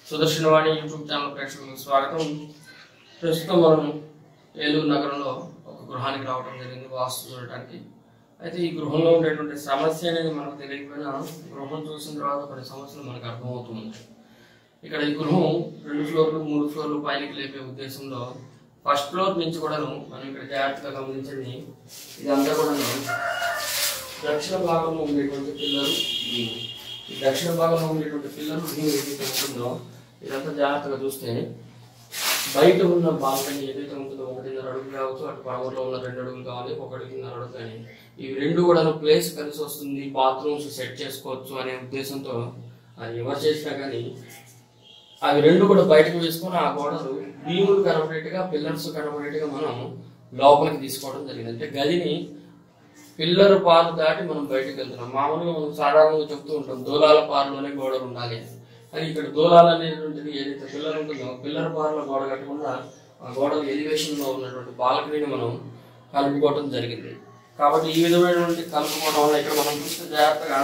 Sudarshanavani YouTube channel ప్రేక్షకులకు స్వాగతం ప్రస్తుతం మనం ఏలూరు నగరంలో ఒక గృహానికి రావడం జరిగింది వాస్తు చూడటానికి అయితే ఈ గృహంలో ఉండేటువంటి సమస్య అనేది మనకు తెలియకపోయినా గృహం చూసిన తర్వాత కొన్ని సమస్యలు మనకు అర్థమవుతుంది ఇక్కడ ఈ గృహం రెండు ఫ్లోర్లు మూడు ఫ్లోర్లు పైకి లేపే ఉద్దేశంలో ఫస్ట్ ఫ్లోర్ నుంచి కూడాను మనం ఇక్కడ జాగ్రత్తగా గమనించింది ఇదంతా కూడాను దక్షిణ భాగంలో ఉండేటువంటి పిల్లలు భీము. ఈ దక్షిణ భాగంలో ఉండేటువంటి పిల్లలు భీము ఏదైతే ఉంటుందో ఇదంతా జాగ్రత్తగా చూస్తే బయట ఉన్న బాల్కనీ ఏదైతే ఉంటుందో ఒకటిన్నర అడుగులు కావచ్చు అటు పడవలో ఉన్న రెండు అడుగులు కావాలి ఒక అడుగున్నర అడుగు కానీ ఇవి రెండు కూడా ప్లేస్ కలిసి వస్తుంది బాత్రూమ్స్ సెట్ చేసుకోవచ్చు అనే ఉద్దేశంతో అది ఎవరు చేసినా కానీ అవి రెండు కూడా బయటకు వేసుకొని ఆ గోడలు భీములు కనబడేట్టుగా పిల్లర్స్ కనబడేట్టుగా మనం లోపలికి తీసుకోవడం జరిగింది అంటే గదిని పిల్లర్ పాలు దాటి మనం బయటకు వెళ్తున్నాం మామూలుగా మనం సాధారణంగా చెప్తూ ఉంటాం దూలాల పారులోనే గోడలు ఉండాలి అని. కానీ ఇక్కడ దూలాలు అనేటువంటిది ఏదైతే పిల్లర్ ఉంటుందో పిల్లర్ పారులో గోడ కట్టకుండా ఆ గోడల ఎలివేషన్ లో ఉన్నటువంటి బాల్కనీని మనం కలుపుకోవడం జరిగింది కాబట్టి ఈ విధమైనటువంటి కలుపుకోవడం వల్ల ఇక్కడ మనం చూస్తే జాగ్రత్తగా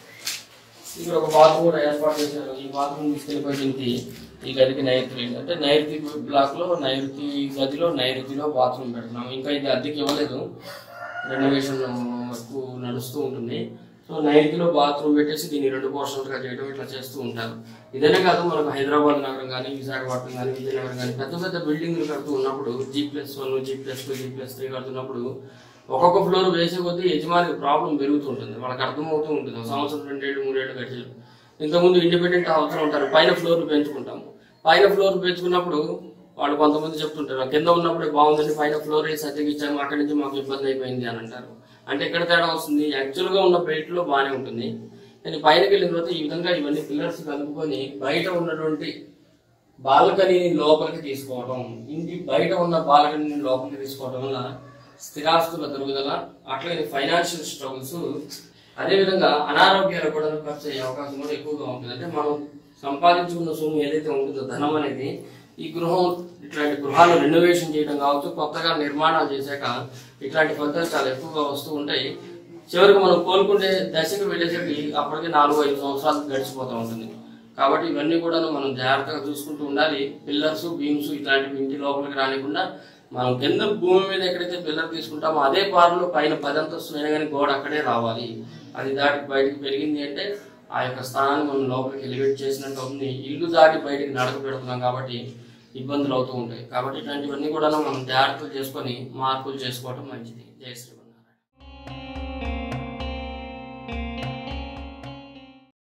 ఇక్కడ ఒక బాత్రూమ్ కూడా ఏర్పాటు చేశారు ఈ బాత్రూమ్ తీసుకెళ్ళిపోయి దీనికి ఈ గదికి నైరుతి లేదు. అంటే నైరుతి బ్లాక్ లో నైరుతి గదిలో నైరుతిలో బాత్రూమ్ పెడుతున్నాం ఇంకా ఇది అద్దెకి ఇవ్వలేదు రెనోవేషన్ వర్క్ నడుస్తూ ఉంటుంది సో నైరుతిలో బాత్రూమ్ పెట్టేసి దీన్ని రెండు పోర్షన్లుగా చేయడం ఇట్లా చేస్తూ ఉంటారు ఇదనే కాదు మనకు హైదరాబాద్ నగరం కానీ విశాఖపట్నం కానీ విజయనగరం కానీ పెద్ద పెద్ద బిల్డింగ్లు కడుతూ ఉన్నప్పుడు G plus one G plus two G plus three కడుతున్నప్పుడు ఒక్కొక్క ఫ్లోర్ వేసే కొద్దీ యజమానికి ప్రాబ్లం పెరుగుతూ ఉంటుంది వాళ్ళకి అర్థమవుతూ ఉంటుంది ఒక సంవత్సరం రెండేళ్ళు మూడేళ్ళు గడిచి ఇంతకుముందు ఇండిపెండెంట్ హౌస్లో ఉంటారు పైన ఫ్లోర్ పెంచుకుంటాము పైన ఫ్లోర్ పెంచుకున్నప్పుడు వాళ్ళు కొంతమంది చెప్తుంటారు కింద ఉన్నప్పుడే బాగుందండి పైన ఫ్లోర్ వేసి అద్దెకి ఇచ్చాము అక్కడి నుంచి మాకు ఇబ్బంది అయిపోయింది అని అంటారు అంటే ఎక్కడ తేడా వస్తుంది యాక్చువల్గా ఉన్న బెల్ట్ లో బాగానే ఉంటుంది కానీ పైనకి వెళ్ళిన తర్వాత ఈ విధంగా ఇవన్నీ పిల్లర్స్ కలుపుకొని బయట ఉన్నటువంటి బాల్కనీని లోపలికి తీసుకోవడం ఇంటి బయట ఉన్న బాల్కనీని లోపలికి తీసుకోవడం వల్ల స్థిరాస్తుల తరుగుదల అట్లాగే ఫైనాన్షియల్ స్ట్రగుల్స్ అదేవిధంగా అనారోగ్యాలు కూడా ఖర్చు అయ్యే అవకాశం కూడా ఎక్కువగా ఉంటుంది అంటే మనం సంపాదించుకున్న సొమ్ము ఏదైతే ఉంటుందో ధనం అనేది ఈ గృహం ఇట్లాంటి గృహాలు రెనోవేషన్ చేయడం కావచ్చు కొత్తగా నిర్మాణాలు చేశాక ఇట్లాంటి ఫలితాలు చాలా ఎక్కువగా వస్తూ ఉంటాయి చివరికి మనం కోలుకుంటే దశకు వెళ్ళేసరికి అప్పటికే నాలుగు ఐదు సంవత్సరాలు గడిచిపోతూ ఉంటుంది కాబట్టి ఇవన్నీ కూడా మనం జాగ్రత్తగా చూసుకుంటూ ఉండాలి పిల్లర్స్ బీమ్స్ ఇట్లాంటివి ఇంటి లోపలికి రానికుండా మనం కింద భూమి మీద ఎక్కడైతే పిల్లర్ తీసుకుంటామో అదే పారులో పైన పది అంతస్తులైనా కానీ గోడ అక్కడే రావాలి అది దాటి బయటికి పెరిగింది అంటే ఆ యొక్క స్థానాన్ని మనం లోపలికి ఎలివేట్ చేసినట్టు అవుతుంది ఇల్లు దాటి బయటికి నడక పెడుతున్నాం కాబట్టి ఇబ్బందులు అవుతూ ఉంటాయి కాబట్టి ఇట్లాంటివన్నీ కూడా మనం జాగ్రత్తలు చేసుకొని మార్పులు చేసుకోవడం మంచిది జయ శ్రీరామ్